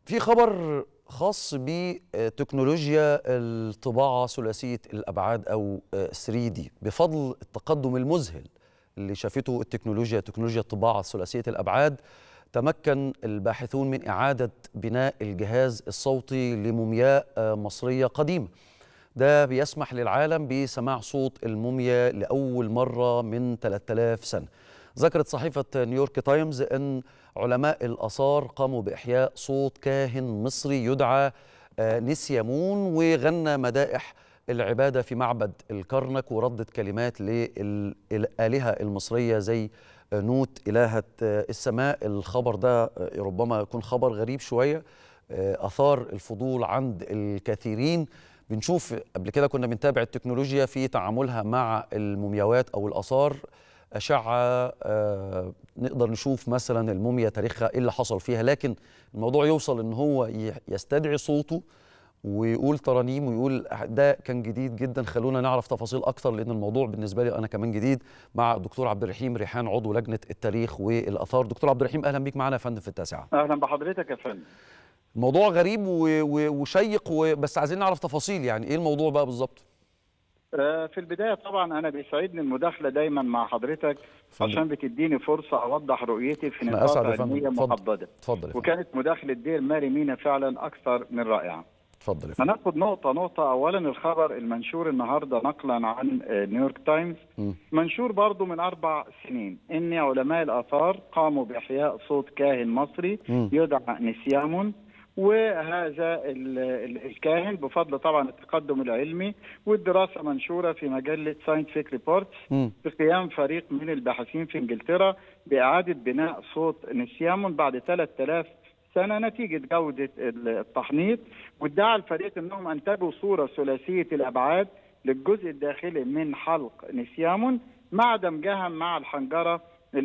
في خبر خاص بتكنولوجيا الطباعة ثلاثية الأبعاد أو 3D بفضل التقدم المذهل اللي شافته التكنولوجيا تكنولوجيا الطباعة ثلاثية الأبعاد تمكن الباحثون من إعادة بناء الجهاز الصوتي لمومياء مصرية قديمة ده بيسمح للعالم بسماع صوت الموميا لأول مرة من 3000 سنة ذكرت صحيفة نيويورك تايمز أن علماء الآثار قاموا بإحياء صوت كاهن مصري يدعى نسيامون وغنى مدائح العبادة في معبد الكرنك وردت كلمات للآلهة المصرية زي نوت إلهة السماء الخبر ده ربما يكون خبر غريب شوية أثار الفضول عند الكثيرين بنشوف قبل كده كنا بنتابع التكنولوجيا في تعاملها مع المومياوات أو الآثار أشعة آه نقدر نشوف مثلا الموميا تاريخها إيه اللي حصل فيها لكن الموضوع يوصل إن هو يستدعي صوته ويقول ترانيم ويقول ده كان جديد جدا خلونا نعرف تفاصيل اكتر لان الموضوع بالنسبه لي انا كمان جديد مع الدكتور عبد الرحيم ريحان عضو لجنه التاريخ والاثار دكتور عبد الرحيم اهلا بيك معنا يا فندم في التاسعه اهلا بحضرتك يا فندم الموضوع غريب وشيق بس عايزين نعرف تفاصيل يعني ايه الموضوع بقى بالظبط في البدايه طبعا انا بيسعدني المداخله دايما مع حضرتك فضل. عشان بتديني فرصه اوضح رؤيتي في نقاط علميه محدده اتفضل وكانت مداخله دير ماري مينا فعلا اكثر من رائعه اتفضل هناخد نقطه نقطه اولا الخبر المنشور النهارده نقلا عن نيويورك تايمز م. منشور برضه من اربع سنين ان علماء الاثار قاموا باحياء صوت كاهن مصري م. يدعى نسيامون وهذا الكاهن بفضل طبعا التقدم العلمي والدراسه منشوره في مجله ساينتفيك ريبورتس بقيام فريق من الباحثين في انجلترا باعاده بناء صوت نسيامون بعد 3000 سنه نتيجه جوده التحنيط وادعى الفريق انهم انتجوا صوره ثلاثيه الابعاد للجزء الداخلي من حلق نسيامون مع دمجها مع الحنجره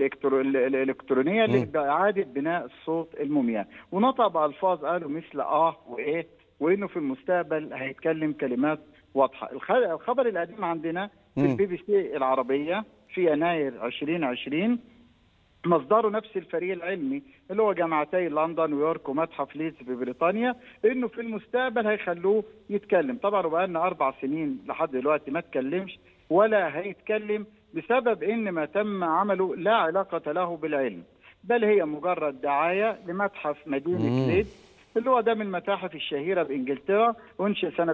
الالكترونيه لاعاده بناء الصوت المومياء ونطق بالفاظ قالوا مثل اه وايه وانه في المستقبل هيتكلم كلمات واضحه الخبر القديم عندنا في البي بي سي العربيه في يناير 2020 مصدره نفس الفريق العلمي اللي هو جامعتي لندن ويورك ومتحف ليدز في بريطانيا انه في المستقبل هيخلوه يتكلم طبعا بقى لنا اربع سنين لحد دلوقتي ما اتكلمش ولا هيتكلم بسبب ان ما تم عمله لا علاقه له بالعلم بل هي مجرد دعايه لمتحف مدينه ليدز اللي هو ده من المتاحف الشهيره بانجلترا انشئ سنه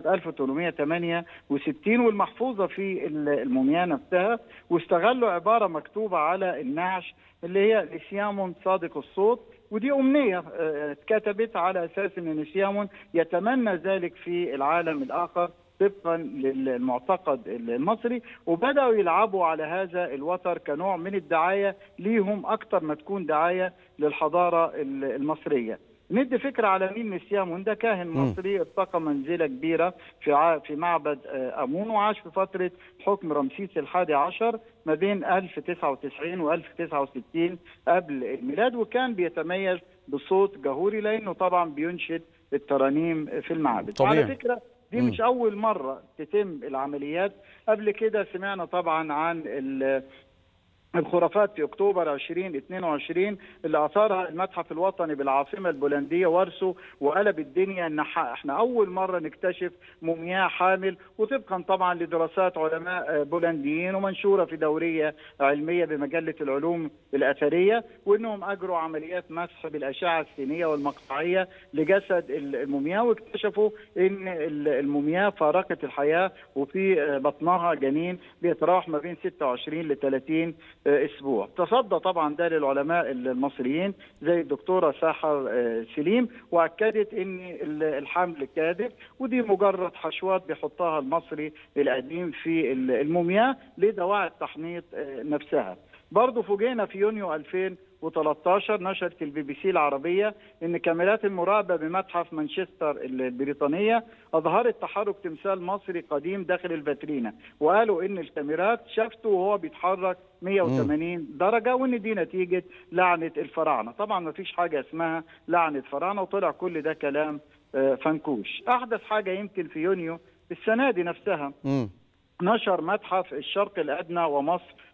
1868 والمحفوظه في المومياء نفسها واستغلوا عباره مكتوبه على النعش اللي هي نسيامون صادق الصوت ودي امنيه اتكتبت على اساس ان نسيامون يتمنى ذلك في العالم الاخر طبقا للمعتقد المصري وبداوا يلعبوا على هذا الوتر كنوع من الدعايه ليهم اكثر ما تكون دعايه للحضاره المصريه. ندي فكره على مين نسيامون ده كاهن مصري ارتقى منزله كبيره في في معبد امون وعاش في فتره حكم رمسيس الحادي عشر ما بين 1099 و 1069 قبل الميلاد وكان بيتميز بصوت جهوري لانه طبعا بينشد الترانيم في المعبد. طبيعي. على فكره دي مش اول مره تتم العمليات قبل كده سمعنا طبعا عن الخرافات في اكتوبر 2022 اللي اثارها المتحف الوطني بالعاصمه البولنديه وارسو وقلب الدنيا ان احنا اول مره نكتشف مومياء حامل وطبقا طبعا لدراسات علماء بولنديين ومنشوره في دوريه علميه بمجله العلوم الاثريه وانهم اجروا عمليات مسح بالاشعه السينيه والمقطعيه لجسد المومياء واكتشفوا ان المومياء فارقت الحياه وفي بطنها جنين بيتراوح ما بين 26 ل 30 اسبوع تصدى طبعا ده للعلماء المصريين زي الدكتوره ساحر سليم واكدت ان الحمل كاذب ودي مجرد حشوات بيحطها المصري القديم في المومياء لدواعي التحنيط نفسها برضه فوجئنا في يونيو 2013 نشرت البي بي سي العربيه ان كاميرات المراقبه بمتحف مانشستر البريطانيه اظهرت تحرك تمثال مصري قديم داخل الفاترينا وقالوا ان الكاميرات شافته وهو بيتحرك 180 درجه وان دي نتيجه لعنه الفراعنه طبعا ما فيش حاجه اسمها لعنه فراعنه وطلع كل ده كلام فنكوش احدث حاجه يمكن في يونيو السنه دي نفسها م. نشر متحف الشرق الادنى ومصر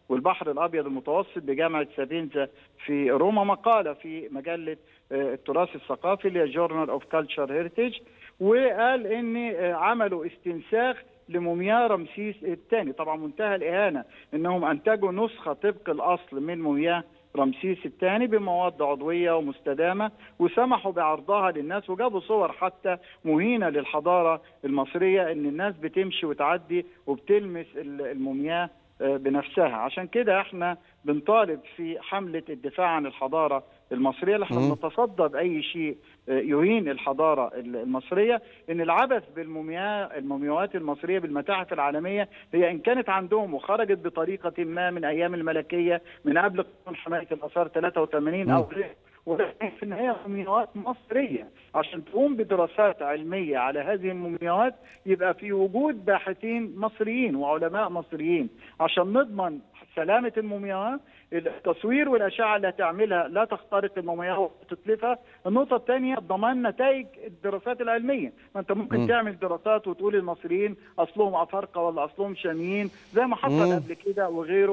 والبحر الابيض المتوسط بجامعه سابينزا في روما مقاله في مجله التراث الثقافي اللي هي جورنال اوف كلتشر هيريتج وقال ان عملوا استنساخ لمومياء رمسيس الثاني طبعا منتهى الاهانه انهم انتجوا نسخه طبق الاصل من مومياء رمسيس الثاني بمواد عضويه ومستدامه وسمحوا بعرضها للناس وجابوا صور حتى مهينه للحضاره المصريه ان الناس بتمشي وتعدي وبتلمس المومياء بنفسها عشان كده احنا بنطالب في حمله الدفاع عن الحضاره المصريه اللي احنا بنتصدى باي شيء يهين الحضاره المصريه ان العبث بالمومياء المومياوات المصريه بالمتاحف العالميه هي ان كانت عندهم وخرجت بطريقه ما من ايام الملكيه من قبل قانون حمايه الاثار 83 او غيره ولكن في النهايه مومياوات مصريه عشان تقوم بدراسات علميه على هذه المومياوات يبقى في وجود باحثين مصريين وعلماء مصريين عشان نضمن سلامه المومياوات التصوير والاشعه اللي هتعملها لا تخترق المومياوات وتتلفها النقطه الثانيه ضمان نتائج الدراسات العلميه ما انت ممكن م. تعمل دراسات وتقول المصريين اصلهم افارقه ولا اصلهم شاميين زي ما حصل قبل كده وغيره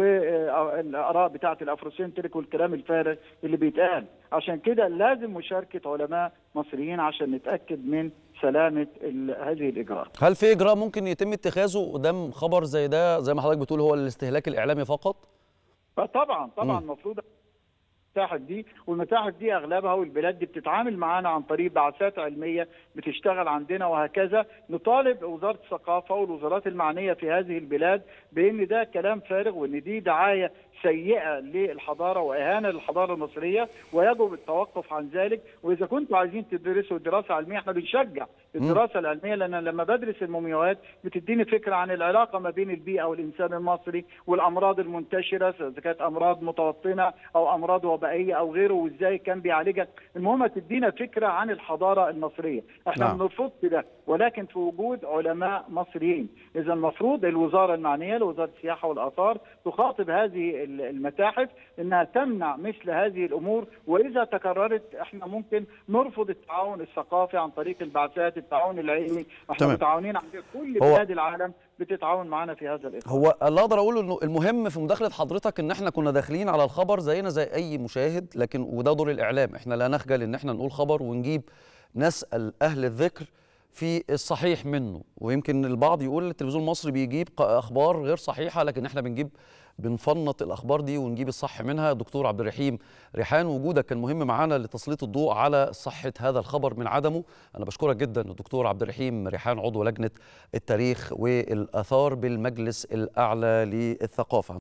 والاراء بتاعه الافروسنتريك والكلام الفارغ اللي بيتقال عشان كده لازم مشاركه علماء مصريين عشان نتاكد من سلامه هذه الاجراءات. هل في اجراء ممكن يتم اتخاذه قدام خبر زي ده زي ما حضرتك بتقول هو الاستهلاك الاعلامي فقط؟ طبعا طبعا المفروض المتاحف دي والمتاحف دي اغلبها والبلاد دي بتتعامل معانا عن طريق بعثات علميه بتشتغل عندنا وهكذا نطالب وزاره الثقافه والوزارات المعنيه في هذه البلاد بان ده كلام فارغ وان دي دعايه سيئه للحضاره واهانه للحضاره المصريه ويجب التوقف عن ذلك واذا كنتوا عايزين تدرسوا دراسه علميه احنا بنشجع الدراسه العلميه لان لما بدرس المومياوات بتديني فكره عن العلاقه ما بين البيئه والانسان المصري والامراض المنتشره اذا كانت امراض متوطنه او امراض وبائيه او غيره وازاي كان بيعالجها المهم تدينا فكره عن الحضاره المصريه احنا ما بنرفضش ده ولكن في وجود علماء مصريين اذا المفروض الوزاره المعنيه لوزاره السياحه والاثار تخاطب هذه المتاحف انها تمنع مثل هذه الامور واذا تكررت احنا ممكن نرفض التعاون الثقافي عن طريق البعثات التعاون العلمي احنا متعاونين عن كل بلاد العالم بتتعاون معنا في هذا الاطار هو اللي اقدر اقوله انه المهم في مداخله حضرتك ان احنا كنا داخلين على الخبر زينا زي اي مشاهد لكن وده دور الاعلام احنا لا نخجل ان احنا نقول خبر ونجيب نسال اهل الذكر في الصحيح منه ويمكن البعض يقول التلفزيون المصري بيجيب اخبار غير صحيحه لكن احنا بنجيب بنفنط الاخبار دي ونجيب الصح منها دكتور عبد الرحيم ريحان وجودك كان مهم معانا لتسليط الضوء على صحه هذا الخبر من عدمه انا بشكرك جدا الدكتور عبد الرحيم ريحان عضو لجنه التاريخ والاثار بالمجلس الاعلى للثقافه